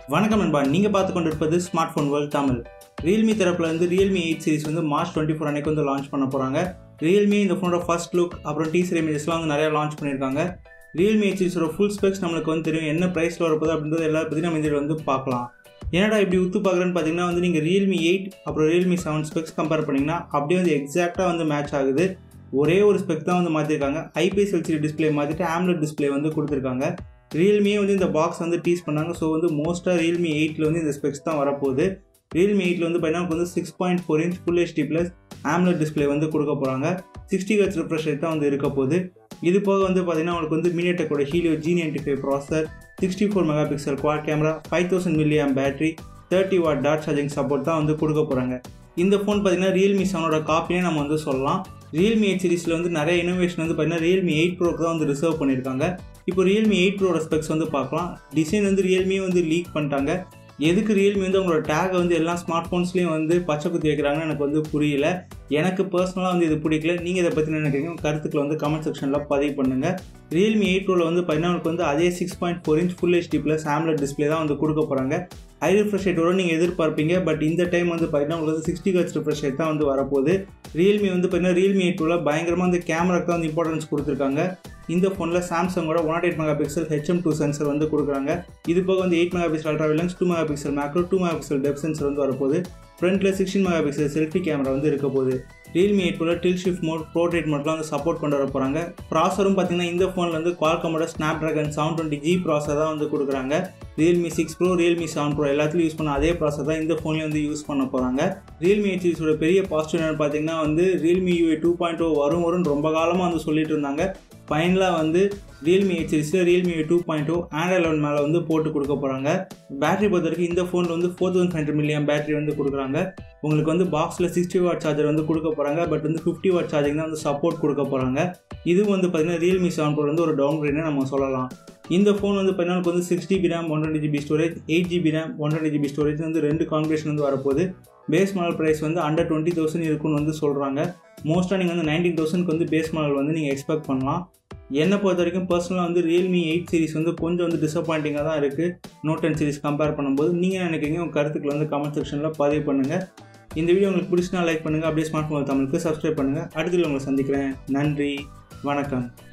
வணக்கம் நண்பா நீங்கள் பார்த்து கொண்டிருப்பது smart phone world Tamil Realme தரப்புல இருந்து ரியல்மி எயிட் சீரிஸ் வந்து மார்ச் டுவெண்ட்டி ஃபோர் அன்னைக்கு வந்து லான்ச் பண்ண போகிறாங்க ரியல்மி இந்த ஃபோனோட ஃபர்ஸ்ட் லுக் அப்புறம் டீசர் இமேஜஸ்லாம் வந்து நிறையா லான்ச் பண்ணியிருக்காங்க ரியல்மி எயிட் சீரிஸோட ஃபுல் ஸ்பெக்ஸ் நம்மளுக்கு வந்து தெரியும் என்ன ப்ரைஸில் வரப்போகுது அப்படின்றது எல்லா பற்றி நம்ம இதில் வந்து பார்க்கலாம் என்னடா இப்படி உத்து பார்க்குறேன்னு பார்த்தீங்கன்னா வந்து நீங்கள் ரியல்மி எயிட் அப்புறம் ரியல்மி செவன் ஸ்பெக்ஸ் கம்பேர் பண்ணிங்கன்னா அப்படியே வந்து எக்ஸாக்டாக வந்து மேட்ச் ஆகுது ஒரே ஒரு ஸ்பெக் தான் வந்து மாற்றிருக்காங்க ஐபிஎஸ் எல்சிடி டிஸ்பிளே மாற்றிட்டு ஆம்லெட் டிஸ்பிளே வந்து கொடுத்துருக்காங்க ரியல்மியே வந்து இந்த பாக்ஸ் வந்து டீஸ் பண்ணாங்க ஸோ வந்து மோஸ்ட்டாக ரியல்மி எயிட்டில் வந்து இந்த ஸ்பெக்ஸ் தான் வரப்போகுது ரியல்மி எயிட்டில் வந்து பார்த்தீங்கன்னா நமக்கு வந்து six point four inch full HD plus AMOLED display வந்து கொடுக்க போகிறாங்க சிக்ஸ்டி ஹெச் ரிஃப்ரெஷ் ரேட் தான் வந்து இருக்க போகுது இது போக வந்து பார்த்தீங்கன்னா உங்களுக்கு வந்து மீடியாடெக்கோட Helio G ninety five processor sixty four mega pixel quad camera five thousand milliamp battery thirty watt டாட் சார்ஜிங் சப்போர்ட் தான் வந்து கொடுக்க போகிறாங்க இந்த ஃபோன் பார்த்தீங்கன்னா ரியல்மி செவனோட காப்பியே நம்ம வந்து சொல்லலாம் ரியல்மி எயிட் சீரிஸில் வந்து நிறைய இனோவேஷன் வந்து பார்த்தீங்கன்னா ரியல்மி எயிட் ப்ரோக்கு தான் வந்து ரிசர்வ் பண்ணியிருக்காங்க இப்போ ரியல்மி எயிட் ப்ரோட ஸ்பெக்ஸ் வந்து பார்க்கலாம் டிசைன் வந்து ரியல்மியே வந்து லீக் பண்ணிட்டாங்க எதுக்கு ரியல்மி வந்து அவங்களோட டேகை வந்து எல்லா ஸ்மார்ட் ஃபோன்ஸ்லேயும் வந்து பச்சை குத்தி வைக்கிறாங்கன்னு எனக்கு வந்து புரியல எனக்கு பர்சனலாக வந்து இது பிடிக்கல நீங்கள் இதை பற்றி நினைக்கிறீங்க கருத்துக்களை வந்து கமெண்ட் செக்ஷனில் பதிவு பண்ணுங்கள் ரியல்மி எயிட் ப்ரோவில் வந்து பதினாலுக்கு வந்து அதே six point four inch full HD plus AMOLED display தான் வந்து கொடுக்க போகிறாங்க ஹை ரிஃப்ரெஷ் ரேட்டோட நீங்கள் எதிர்பார்ப்பீங்க பட் இந்த டைம் வந்து பார்த்தீங்கன்னா உங்களுக்கு வந்து சிக்ஸ்டி ஹெச் ரிஃப்ரெஷ் ரேட் தான் வந்து வரப்போகுது ரியல்மி வந்து பார்த்தீங்கன்னா ரியல்மி எயிட் ப்ரோவில் பயங்கரமாக வந்து கேமராக்கு தான் வந்து இம்பார்ட்டன்ஸ் கொடுத்துருக்காங்க இந்த ஃபோனில் சாம்சங்கோட one eight mega pixel HM two sensor வந்து கொடுக்குறாங்க இது போக வந்து eight mega pixel ultra lens two mega pixel macro two mega pixel depth sensor வந்து வரப்போகுது ஃப்ரண்ட்டில் sixteen mega pixel selfie camera வந்து இருக்க போகுது ரியல்மி எயிட் போல டில் ஷிஃப்ட் மோட் ப்ரோட்ரேட் மோட்லாம் வந்து சப்போர்ட் கொண்டு வர போகிறாங்க ப்ராசரும் பார்த்தீங்கன்னா இந்த ஃபோனில் வந்து குவால்கமோட Snapdragon seven twenty G processor தான் வந்து கொடுக்குறாங்க Realme six pro Realme seven pro எல்லாத்துலையும் யூஸ் பண்ண அதே ப்ராசர் தான் இந்த ஃபோன்லேயும் வந்து யூஸ் பண்ண போகிறாங்க ரியல்மி எயிட் சீரிஸோட பெரிய பாசிட்டிவ் என்னென்னு பார்த்தீங்கன்னா வந்து Realme UI two point O வரும் வரும்னு ரொம்ப காலமாக வந்து சொல்லிட்டு இருந்தாங்க ஃபைனலாக வந்து ரியல்மி எயிட் சீரிஸில் Realme two point two Android eleven மேலே வந்து போட்டு கொடுக்க போகிறாங்க பேட்டரி பொறுத்த வரைக்கும் இந்த ஃபோனில் வந்து four thousand hundred milliamp battery வந்து கொடுக்குறாங்க உங்களுக்கு வந்து பாக்ஸில் சிக்ஸ்டி வாட் சார்ஜர் வந்து கொடுக்க போகிறாங்க பட் வந்து ஃபிஃப்டி வாட் சார்ஜிங் தான் வந்து சப்போர்ட் கொடுக்க போகிறாங்க இதுவும் வந்து பார்த்திங்கன்னா ரியல்மி செவன் ப்ரோ வந்து ஒரு டவுன் கிரேட்னு நம்ம சொல்லலாம் இந்த ஃபோன் வந்து பார்த்தீங்கன்னா வந்து six GB RAM one twenty GB storage eight GB RAM one twenty GB storage வந்து ரெண்டு காம்பினேஷன் வந்து வரப்போகுது பேஸ் மாடல் ப்ரைஸ் வந்து அண்டர் டுவெண்ட்டி தௌசண்ட் இருக்குன்னு வந்து சொல்கிறாங்க மோஸ்ட்டாக நீங்கள் வந்து நைன்டீன் தௌசண்ட்க்கு வந்து பேஸ் மாடல் வந்து நீங்கள் எக்ஸ்பெக்ட் பண்ணலாம் என்னை பொறுத்த வரைக்கும் பர்சனலாக வந்து ரியல்மி எயிட் சீரிஸ் வந்து கொஞ்சம் வந்து டிசப்பாயிண்டிங்காக தான் இருக்குது நோட் டென் சீரிஸ் கம்பேர் பண்ணும்போது நீங்கள் நினைக்கிறீங்க உங்கள் கருத்துக்களை வந்து கமெண்ட் செக்ஷனில் பதிவு பண்ணுங்கள் இந்த வீடியோ உங்களுக்கு பிடிச்சினா லைக் பண்ணுங்கள் அப்படியே ஸ்மார்ட் ஃபோன் தமிழுக்கு சப்ஸ்கிரைப் பண்ணுங்கள் அடுத்த உங்களை சந்திக்கிறேன் நன்றி வணக்கம்